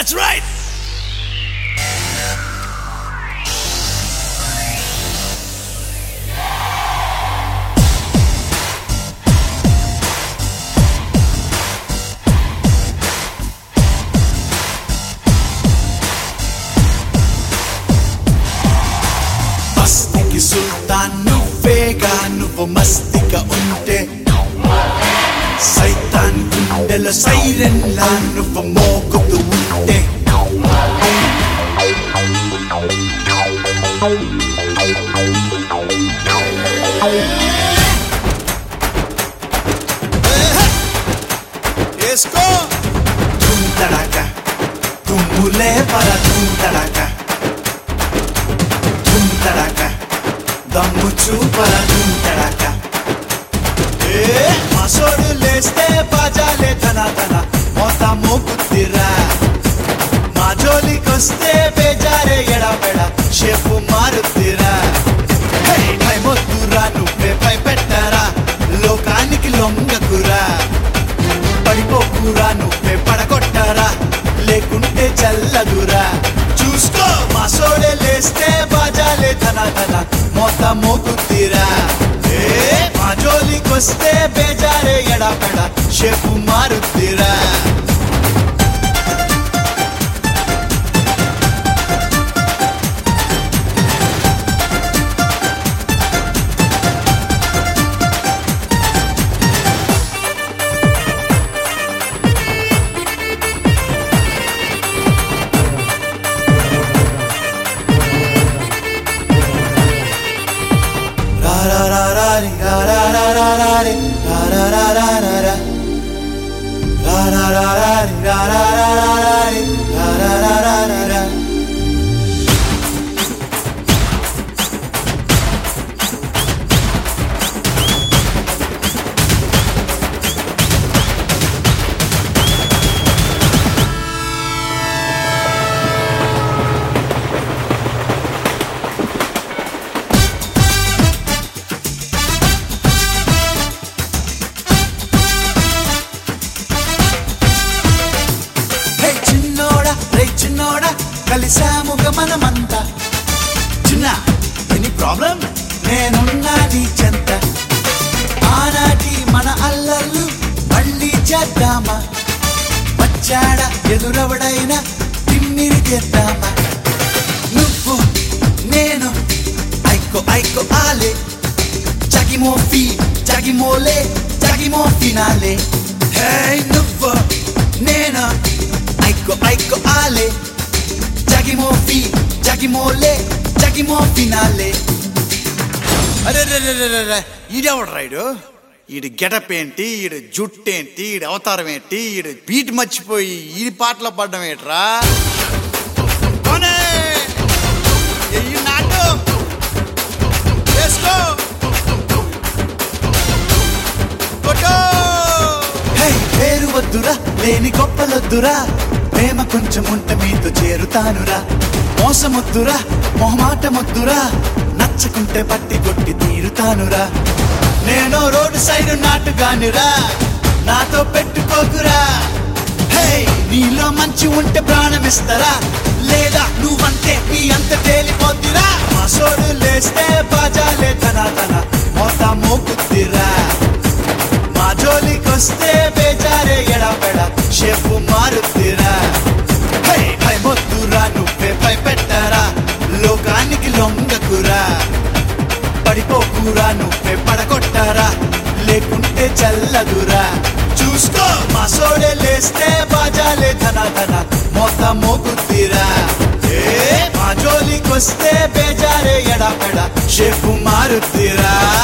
That's right. మస్తికి సుల్తాన్ నువ్వేగా నువ్వు మస్తిగా ఉంటే సైతాన్ గుండెల సైరన్ లా నువ్వు మోగుతూ ఉంటే వేసుకో తుంతడాక తుమ్ములే పర తుంతడాక తుంతడాక దమ్ము చూపర తుంతడాక ఏ మసోడు లేస్తే బాజాలే ధన ధన మోత మోగుద్దిరా మా జోలికొస్తే బేజారే ఎడబెడ షేపు మారుద్దిరా హే, భయమొద్దురా నువ్వే భయపెట్టరా లోకానికి లొంగకురా పడిపోకురా నువ్వే పడగొట్టరా లేకుంటే చల్లదురా చూసుకో మా సోడే లేస్తే బాజాలే ధన ధన మోత మోగుద్దిరా ఏ మా జోలికొస్తే బేజారే ఎడపెడ షేపు మారుద్దిరా ra ra ra ra ri, ra ra ra ra ra ri, ra ra ra ra ra ra ra ra ra ra ri, ra ra ra ra ra ri, ra ra ra ra ra ra హే చిన్నోడా రే చిన్నోడా కలిసాముగ మనమంతా చిన్న any problem నేనున్నా నీ చెంత ఆనాటి మన అల్లర్లు మళ్ళీ చేద్దామా వచ్చాడా ఎదురవడైనా తిమ్మిరి చేద్దామా నువ్వు నేను ఐకో ఐకో ఆలే జగిమో ఫీ జగిమోలే జగిమో ఫినాలే హే నువ్వు నేను ఐకో ఐకో ఆలే జగిమో ఫీ జగిమోలే జగిమో ఫినాలే అరే రే రే రే రే రే ఈడెవడు రైడు ఈడు గెటప్ ఏంటి ఈడు జుట్టు ఏంటి ఈడు అవతారం ఏంటి ఈడు బీట్ మర్చిపోయి ఈ పాటలో పడ్డం ఏంట్రా కొనే! ఎయ్యి నాటు! వేసుకో! కొట్టు! హే, పేరు వద్దురా లేని గొప్పలొద్దురా ప్రేమ కొంచెం ఉంటే మీతో చేరుతానురా మోసమొద్దురా మొహమాటమొద్దురా నచ్చకుంటే పట్టి కొట్టి తీరుతానురా నేను రోడ్డు సైడ్ నాటుగానురా నాతో పెట్టుకోకురా హే నీలో మంచి ఉంటే ప్రాణం ఇస్తారా లేదా నువ్వంటే నీ అంత తేలిపోద్దిరా మా సోడు లేస్తే బాజాలే తన తన మోత మోకుద్దిరా మా జోలికొస్తే బేజారే ఎడబెడ షేపు మారుద్దిరా హే భయమొద్దురా నువ్వే భయపెట్టరా లోకానికి లొంగకురా పడిపోకురా నువ్వే పడగొట్టరా లేకుంటే చల్లదురా చూసుకో మా సోడే లేస్తే బాజాలే ధన ధన మోత మోగుద్దిరా ఏ మా జోలికొస్తే బేజారే ఎడపెడ షేపు మారుద్దిరా